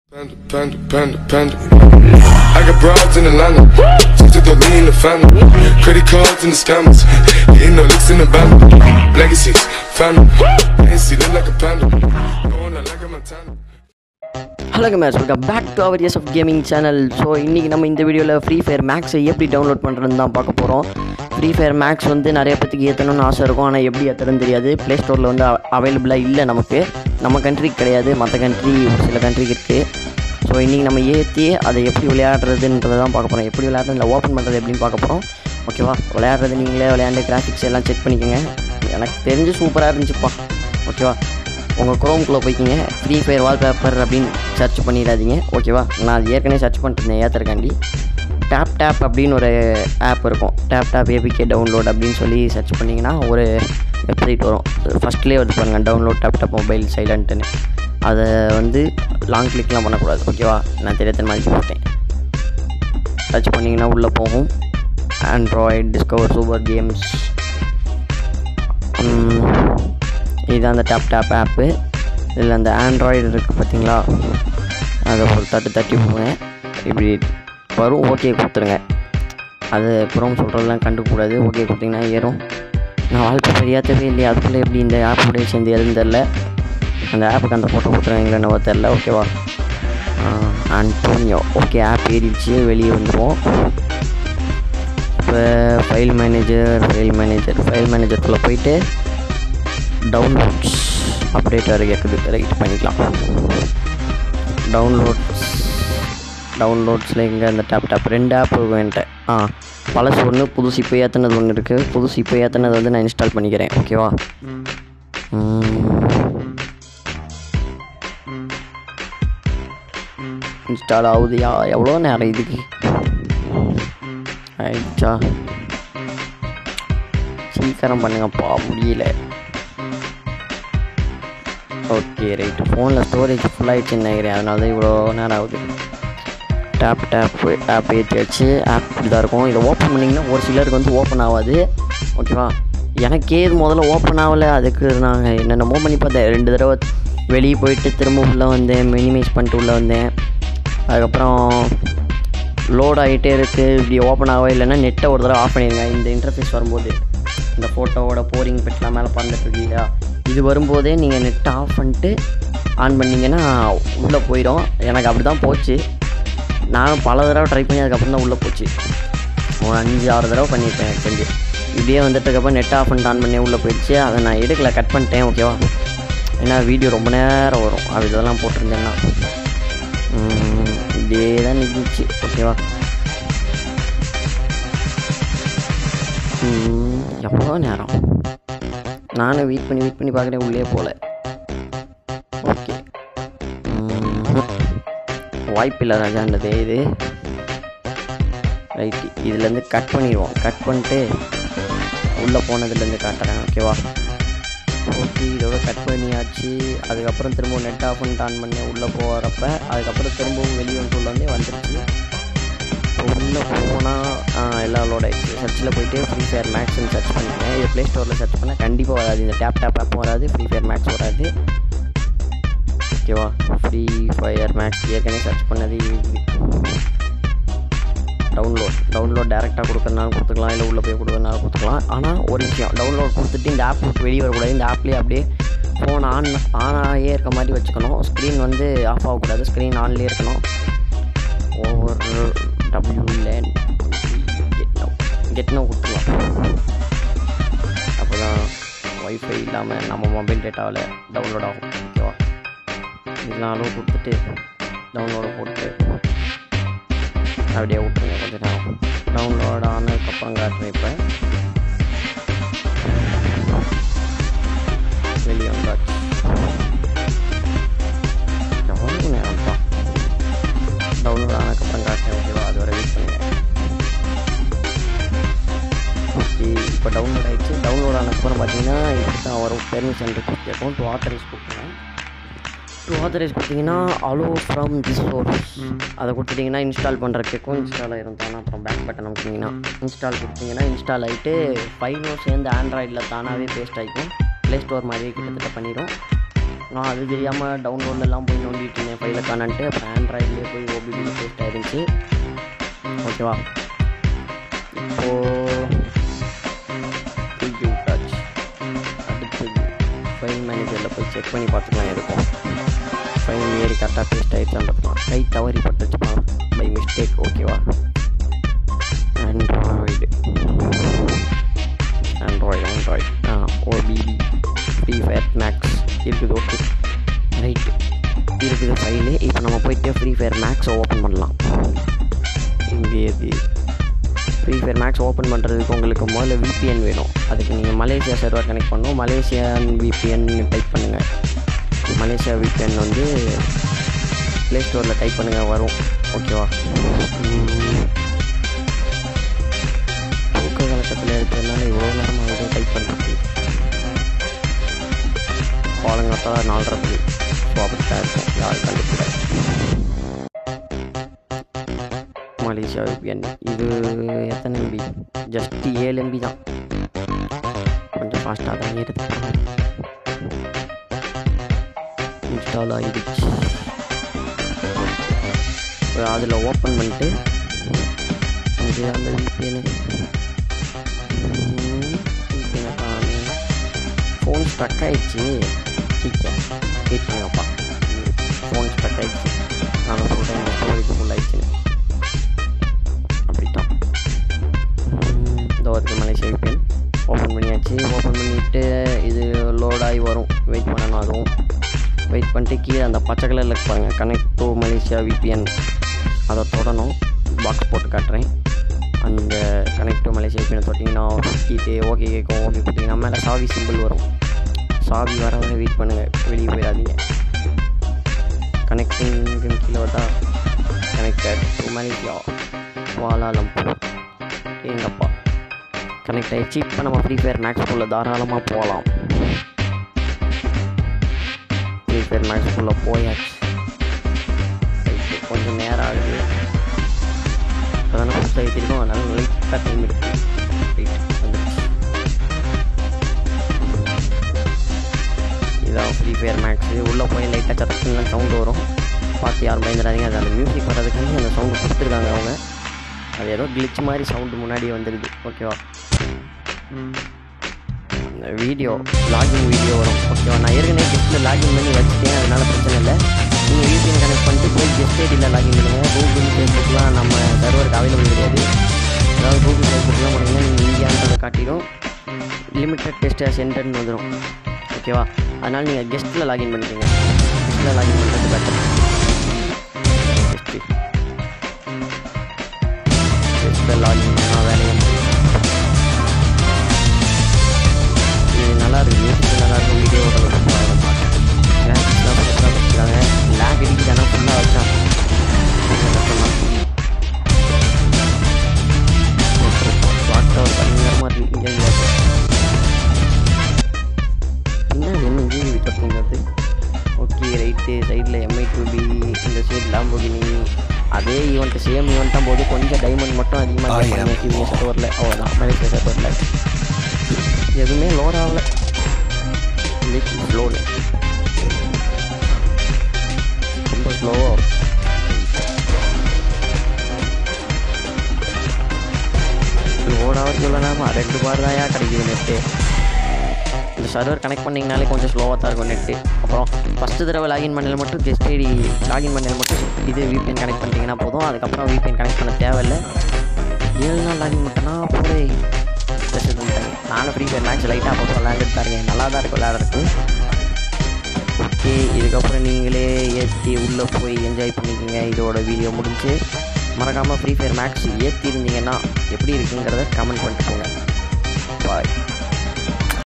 Panda, panda, panda, panda. I got broads in Atlanta. Just to throw me in the family. Credit cards and the scammers. Getting no licks in the band. Legacies, family. ANC look like a panda. Going out like a Montana. Hello mates welcome back to our years of gaming channel so இன்றைக்கி நம்ம இந்த வீடியோவில் free fire மேக்ஸை எப்படி download பண்ணுறதுன்னு தான் பார்க்க போகிறோம் ஃப்ரீ ஃபயர் மேக்ஸ் வந்து நிறைய பேத்துக்கு ஏற்றணும்னு ஆசை இருக்கும் ஆனால் எப்படி ஏற்றுறதுன்னு தெரியாது ப்ளே ஸ்டோரில் வந்து அவைலபிளாக இல்லை நமக்கு நம்ம கண்ட்ரிக்கு கிடையாது மற்ற கண்ட்ரி ஒரு சில கண்ட்ரிக்கு இருக்குது ஸோ இன்றைக்கி நம்ம ஏற்றி அதை எப்படி விளையாடுறதுன்றதை தான் பார்க்க போகிறோம் எப்படி விளையாடுறது இல்லை ஓப்பன் பண்ணுறது எப்படின்னு பார்க்க போகிறோம் ஓகேவா விளையாடுறது நீங்களே விளையாண்டு கிராஃபிக்ஸ் எல்லாம் செக் பண்ணிக்கோங்க எனக்கு தெரிஞ்சு சூப்பராக இருந்துச்சுப்பா ஓகேவா உங்கள் குரோம்குள்ளே போய்க்கிங்க ஃப்ரீ ஃபயர் வால்பேப்பர் அப்படின்னு சர்ச் பண்ணிடாதீங்க ஓகேவா நான் அது ஏற்கனவே சர்ச் பண்ணிட்டுருந்தேன் ஏற்றுறக்காண்டி டேப் டேப் அப்படின்னு ஒரு ஆப் இருக்கும் டேப் டேப் ஏபிகே டவுன்லோட் அப்படின்னு சொல்லி சர்ச் பண்ணிங்கன்னா ஒரு வெப்சைட் வரும் ஃபஸ்ட்லேயே வந்து பாருங்கள் டவுன்லோட் டேப் டேப் மொபைல் சைலண்ட்டுன்னு அதை வந்து லாங் கிளிக்லாம் பண்ணக்கூடாது ஓகேவா நான் தெரியாத மாதிரி போட்டேன் டச் பண்ணிங்கன்னா உள்ளே போகும் ஆண்ட்ராய்டு டிஸ்கவர் சூப்பர் கேம்ஸ் இதுதான் அந்த டேப் டேப் ஆப்பு இதில் அந்த ஆண்ட்ராய்டு இருக்குது பார்த்தீங்களா அதை ஒரு தட்டு தட்டி போங்க இப்படி வரும் ஓகே கொடுத்துருங்க அது அப்புறம் சொல்கிறதெல்லாம் கண்டுக்கூடாது ஓகே கொடுத்தீங்கன்னா ஏறும் நான் வால்பேப்பர் ஏற்றவே இல்லையா அதுக்குள்ளே எப்படி இந்த ஆப்புடைய சேர்ந்து எதுவும் தெரில அந்த ஆப்புக்கு அந்த ஃபோட்டோ கொடுத்துருவீங்களா என்னவோ தெரில ஓகேவா ஆண்டோனியோ ஓகே ஆப் ஏறிடுச்சு வெளியே வந்துடுவோம் இப்போ file manager file manager file மேனேஜருக்குள்ளே போயிட்டு டவுன்லோட்ஸ் அப்டேட் வேறு கேட்குது ரைட் பண்ணிக்கலாம் டவுன்லோட்ஸ் டவுன்லோட்ஸில் இங்கே அந்த டேப் டேப் ரெண்டு ஆப் இருக்கும் என்கிட்ட ஆ பழசு ஒன்று புதுசு இப்போ ஏற்றினது ஒன்று இருக்குது புதுசு இப்போ ஏற்றினது வந்து நான் இன்ஸ்டால் பண்ணிக்கிறேன் ஓகேவா இன்ஸ்டால் ஆகுதுயா எவ்வளோ நேரம் இதுக்கு ஆயிடுச்சா சீக்கிரம் பண்ணுங்கப்பா முடியல ஓகே ரைட் ஃபோனில் ஸ்டோரேஜ் ஃபுல்லாகிடுச்சுன்னு நினைக்கிறேன் அதனால தான் இவ்வளோ நேரம் ஆகுது டேப் டேப் ஆப் ஏற்றியாச்சு ஆப் இப்படி தான் இருக்கும் இதை ஓப்பன் பண்ணிங்கன்னா ஒரு சிலருக்கு வந்து ஓப்பன் ஆகாது ஓகேவா எனக்கே இது முதல்ல ஓப்பன் ஆகலை அதுக்கு நாங்கள் என்னென்னமோ பண்ணி பார்த்தேன் ரெண்டு தடவை வெளியே போயிட்டு திரும்ப உள்ளே வந்தேன் மினிமைஸ் பண்ணிட்டு உள்ளே வந்தேன் அதுக்கப்புறம் லோட் ஆகிட்டே இருக்குது இப்படி ஓப்பன் ஆகவே இல்லைன்னா நெட்டை ஒரு தடவை ஆஃப் பண்ணிடுங்க இந்த இன்டர்ஃபேஸ் வரும்போது இந்த ஃபோட்டோவோட போரிங் பெட்லாம் மேலே பறந்துட்டு இருக்கீங்களா இது வரும்போதே நீங்கள் நெட் ஆஃப் பண்ணிட்டு ஆன் பண்ணிங்கன்னா உள்ளே போயிடும் எனக்கு அப்படி தான் போச்சு நானும் பல தடவை ட்ரை பண்ணி அதுக்கப்புறம் தான் உள்ளே போச்சு ஒரு அஞ்சு ஆறு தடவை பண்ணியிருப்பேன் எனக்கு தெரிஞ்சு இப்படியே வந்துட்டதுக்கப்புறம் நெட் ஆஃப் பண்ணிட்டு ஆன் பண்ணி உள்ளே போயிடுச்சு அதை நான் எடுக்கல கட் பண்ணிட்டேன் ஓகேவா ஏன்னா வீடியோ ரொம்ப நேரம் வரும் அப்படி இதெல்லாம் போட்டிருந்தேன்னா உம், இப்படியே தான் நின்றுச்சு ஓகேவா உம், எவ்வளோ நேரம் நானும் வெயிட் பண்ணி வெயிட் பண்ணி பார்க்குறேன் உள்ளே போகல ஓகே வாய்ப்பில்லை ராஜான்றதே இது ரைட்டு இதுலேருந்து கட் பண்ணிடுவோம் கட் பண்ணிட்டு உள்ளே போனதுலேருந்து காட்டுறேன் ஓகேவா ஓகே இதோட கட் பண்ணியாச்சு அதுக்கப்புறம் திரும்ப நெட் ஆஃப் பண்ணிட்டு ஆன் பண்ணி உள்ளே போகிறப்ப அதுக்கப்புறம் திரும்பவும் வெளியே வந்து உள்ள வந்து வந்துருச்சு உள்ளே போனால் எல்லாரோட சர்ச்சில் போயிட்டு ஃப்ரீ ஃபயர் மேக்ஸ்னு சர்ச் பண்ணிக்கிறேன் இது ப்ளே ஸ்டோரில் சர்ச் பண்ணால் கண்டிப்பாக வராது இந்த டேப் டேப் ஆப்பும் வராது ஃப்ரீ ஃபயர் மேக்ஸ் வராது ஓகேவா ஃப்ரீ ஃபயர் மேக்ஸ் ஏற்கனவே சர்ச் பண்ணது டவுன்லோட் டவுன்லோட் டேரெக்டாக கொடுக்கறனாலும் கொடுத்துக்கலாம் இல்லை உள்ளே போய் கொடுக்கறனாலும் கொடுத்துக்கலாம் ஆனால் ஒரு விஷயம் டவுன்லோட் கொடுத்துட்டு இந்த ஆப் விட்டு வெளியே வரக்கூடாது இந்த ஆப்லேயே அப்படியே ஃபோன் ஆன் ஆன் ஆகியே இருக்க மாதிரி வச்சுக்கணும் ஸ்க்ரீன் வந்து ஆஃப் ஆகக்கூடாது ஸ்க்ரீன் ஆன்லேயே இருக்கணும் ஓவர் டபிள்யூ லேன் கெட் நோ கெட் நோ கொடுத்துக்கலாம் அப்போ தான் ஒய்ஃபை இல்லாமல் நம்ம மொபைல் டேட்டாவில் டவுன்லோட் ஆகும் ஓகேவா இதெல்லாம் அளவு கொடுத்துட்டு டவுன்லோடு போட்டு அப்படியே விட்டுருங்க கொஞ்ச நேரம் டவுன்லோட் ஆனதுக்கப்புறம் காட்டுறேன் இப்போ வெளியே வந்தாச்சு எவ்வளோ நேரம் தான் டவுன்லோட் ஆனதுக்கப்புறம் காட்டுறேன் ஓகேவா அது வரை வெயிட் பண்ணுங்க ஓகே இப்போ டவுன்லோட் ஆகிடுச்சு டவுன்லோட் ஆனதுக்கப்புறம் பார்த்தீங்கன்னா இதுக்கு தான் வரும் பெர்மிஷன் ரிக்வஸ்ட் கேட்கும் டு ஆத்தரைஸ் கொடுக்குறேன் டு ஆத்தரைஸ் கொடுத்தீங்கன்னா அலோ ஃப்ரம் திஸ் சோர்ஸ் அதை கொடுத்துட்டிங்கன்னா இன்ஸ்டால் பண்ணுற கேட்கும் இன்ஸ்டால் ஆயிரும் தானே அப்புறம் பேக் பட்டன் அமுக்கிங்கன்னா இன்ஸ்டால் கொடுத்தீங்கன்னா இன்ஸ்டால் ஆகிட்டு ஃபைலும் சேர்ந்து ஆண்ட்ராய்டில் தானாகவே பேஸ்ட் ஆகிக்கும் ப்ளே ஸ்டோர் மாதிரி கிட்டத்தட்ட பண்ணிடும் நான் அது தெரியாமல் டவுன்லோட்லாம் போய் நோண்டிட்டு இருந்தேன் ஃபைலை காணன்ட்டு அப்புறம் ஆண்ட்ராய்ட்லேயே போய் ஓபிடியில் பேஸ்ட் ஆயிருந்துச்சு ஓகேவா இப்போது ப்ரிவ்யூ டச் அடுத்தது ஃபைல் மேனேஜரில் போய் செக் பண்ணி பார்த்துக்கலாம் இருக்கும் ஃபைல் ஏறி கரெக்டாக பேஸ்ட் ஆகிடுச்சான்னு பார்த்துக்கலாம் கை தவறி பட்டுச்சுப்பா பை மிஸ்டேக் ஓகேவா ஆண்ட்ராய்டு ஆண்ட்ராய்டு ஆண்ட்ராய்டு ஆ ஓபிடி ஃப்ரீ ஃபயர் மேக்ஸ் இருக்குது ஓகே ரைட்டு இருக்குது ஃபைலு இப்போ நம்ம போயிட்டு ஃப்ரீ ஃபயர் மேக்ஸை ஓப்பன் பண்ணலாம் இங்கே இது ஃப்ரீ ஃபயர் மேக்ஸ் ஓப்பன் பண்ணுறதுக்கு உங்களுக்கு முதல்ல விபிஎன் வேணும் அதுக்கு நீங்கள் மலேசியா சர்வர் கனெக்ட் பண்ணணும் மலேசியன் விபிஎன் டைப் பண்ணுங்கள் மலேசியா விபிஎன் வந்து ப்ளே ஸ்டோரில் டைப் பண்ணுங்கள் வரும் ஓகேவா தூக்க கலக்கத்தில் இருக்கிறதுனால இவ்வளோ நேரம் ஆகுது டைப் பண்ணுறது காலங்காத்தால் நாலரை மணி ஸோ அப்படித்தான் இருக்கும் யாரும் கண்டுபிடிக்காது மலேசியா விபிஎன் இது எத்தனை எம்பி ஜஸ்ட் ஏழு எம்பி தான் கொஞ்சம் ஃபாஸ்ட்டாக தான் ஏறுது இன்ஸ்டால் ஆகிடுச்சு அதில் ஓப்பன் பண்ணிட்டு இது அந்த விபிஎன் ஃபோன் ஸ்ட்ரக் ஆயிடுச்சு சீக்கிரம் வெயிட் பண்ணுங்கப்பா ஃபோன் ஸ்ட்ரக் ஆயிடுச்சு நான் சொல்கிறேன் எங்கள் ஸ்டோரேஜ் ஃபுல் ஆயிடுச்சுன்னு அப்படித்தான் இந்த ஒரு மலேசியா விபிஎன் ஓப்பன் பண்ணியாச்சு ஓப்பன் பண்ணிவிட்டு இது லோடாகி வரும் வெயிட் பண்ணணும் அதுவும் வெயிட் பண்ணிட்டு கீழே அந்த பச்சை கலரில் இருப்பாங்க கனெக்ட் டு மலேசியா விபிஎன் அதை தொடணும் பாக்ஸ் போட்டு காட்டுறேன் அந்த கனெக்ட் டு மலேசியா விபிஎன் தொட்டிங்கன்னா கீட்டு ஓகே கேட்கும் ஓகே கொடுத்தீங்கன்னா மேலே சாவி சிம்பிள் வரும் சாவி வர வரை வெயிட் பண்ணுங்கள் வெளியே போயிடாதீங்க கனெக்டிங் கீழே பார்த்தா கனெக்டட் டு மலேசியா வாலாலம்பூர் எங்கப்பா கனெக்ட் ஆகிடுச்சு இப்போ நம்ம ஃப்ரீ ஃபயர் மேக்ஸ்குள்ளே தாராளமாக போகலாம் ஃப்ரீ ஃபயர் மேக்ஸ்குள்ளே போயாச்சு Right, கொஞ்சம் நேரம் ஆகுது இப்போ தானே புதுசாக ஏற்றிருக்கோம் அதனால லைட்டாக டைம் எடுக்கு ரைட் வந்துடுச்சு இதான் ஃப்ரீ ஃபயர் மேக்ஸு உள்ளே போய் லைட்டாக சத்தத்துலாம் சவுண்டு வரும் பார்த்து யாரும் பயந்துடாதீங்க அது அந்த மியூசிக் வர்றதுக்காண்டி அந்த சவுண்டு கொடுத்துருக்காங்க அவங்க அது ஏதோ கிளிச் மாதிரி சவுண்டு முன்னாடியே வந்துடுது ஓகேவா வீடியோ லாகின் வீடியோ வரும் ஓகேவா நான் ஏற்கனவே கெஸ்ட்டில் லாகின் பண்ணி வச்சுட்டேன் அதனால பிரச்சனை இல்லை நீங்கள் யூபிஎன் கனெக்ட் பண்ணிட்டு போய் கெஸ்ட் ஐடியில் லாகின் பண்ணுங்கள் கூகுள் ஃபேஸ்புக்லாம் நம்ம சர்வருக்கு அவைலபிள் கிடையாது அதாவது கூகுள் ஃபேஸ்புக்லாம் போனீங்கன்னா நீங்கள் இந்தியான்றதை காட்டிடும் லிமிட்டட் டெஸ்ட் சென்டர்னு வந்துடும் ஓகேவா அதனால் நீங்கள் கெஸ்ட்டில் லாகின் பண்ணிக்கோங்க கெஸ்ட்டில் லாகின் பண்ணுறது பெட்டர் கெஸ்ட்டு கெஸ்ட்டில் லாகின் பண்ணால் வேலையை முடியும். இது நல்லா இருக்கு மியூசிக் நல்லா இருக்கும் வீடியோ ஓரளவு சூப்பராக இருக்கும் கிராஃபிக்ஸ்லாம் சூப்பராக வச்சுருக்காங்க லேக் அடிக்குது ஆனால் ஃபுல்லாக வச்சான் ஸ்வாட் டவர் பயங்கரமாக இருக்கு இங்கே என்ன என்ன ஜிவி விட்டுறது ஓகே ரைட்டு சைடில் எம்ஐ டூ பி இந்த சைடு லாம்போகினி அதே ஈவெண்ட் சேம் ஈவெண்ட் தான் போது கொஞ்சம் டைமண்ட் மட்டும் அதிகமாக இவங்க சர்வரில் அவ்வளோதான் மலேசியா சர்வரில் எதுவுமே லோட் ஆகல ஸ்லோடு ரொம்ப ஸ்லோவாக லோட் ஆகிறது இல்லைனா ரெண்டு பார் தான் கிடைக்குது நெட்டு இந்த சர்வர் கனெக்ட் பண்ணிங்கனாலே கொஞ்சம் ஸ்லோவாக தான் இருக்கும் நெட்டு அப்புறம் ஃபஸ்ட்டு தடவை லாகின் பண்ணல மட்டும் கெஸ்ட் ஐடி லாகின் பண்ணல மட்டும் இது விபிஎன் கனெக்ட் பண்ணிட்டீங்கன்னா போதும் அதுக்கப்புறம் விபிஎன் கனெக்ட் பண்ண தேவையில்லை ஏழு நாள் லாகின் பண்ணிட்டேன்னா போய் ஸ்பெஷல் பண்ணிட்டாங்க நானும் ஃப்ரீ ஃபயர் மேட்ச் லைட்டாக அப்போ விளாண்டுட்டு பாருங்க நல்லா தான் இருக்கும் விளையாடுறதுக்கு ஓகே இதுக்கப்புறம் நீங்களே ஏற்றி உள்ளே போய் என்ஜாய் பண்ணிக்கோங்க இதோட வீடியோ முடிஞ்சு மறக்காமல் ஃப்ரீ ஃபயர் மேக்ஸ் ஏற்றி இருந்தீங்கன்னா எப்படி இருக்குங்கிறத கமெண்ட் பண்ணிட்டு போங்க பாய்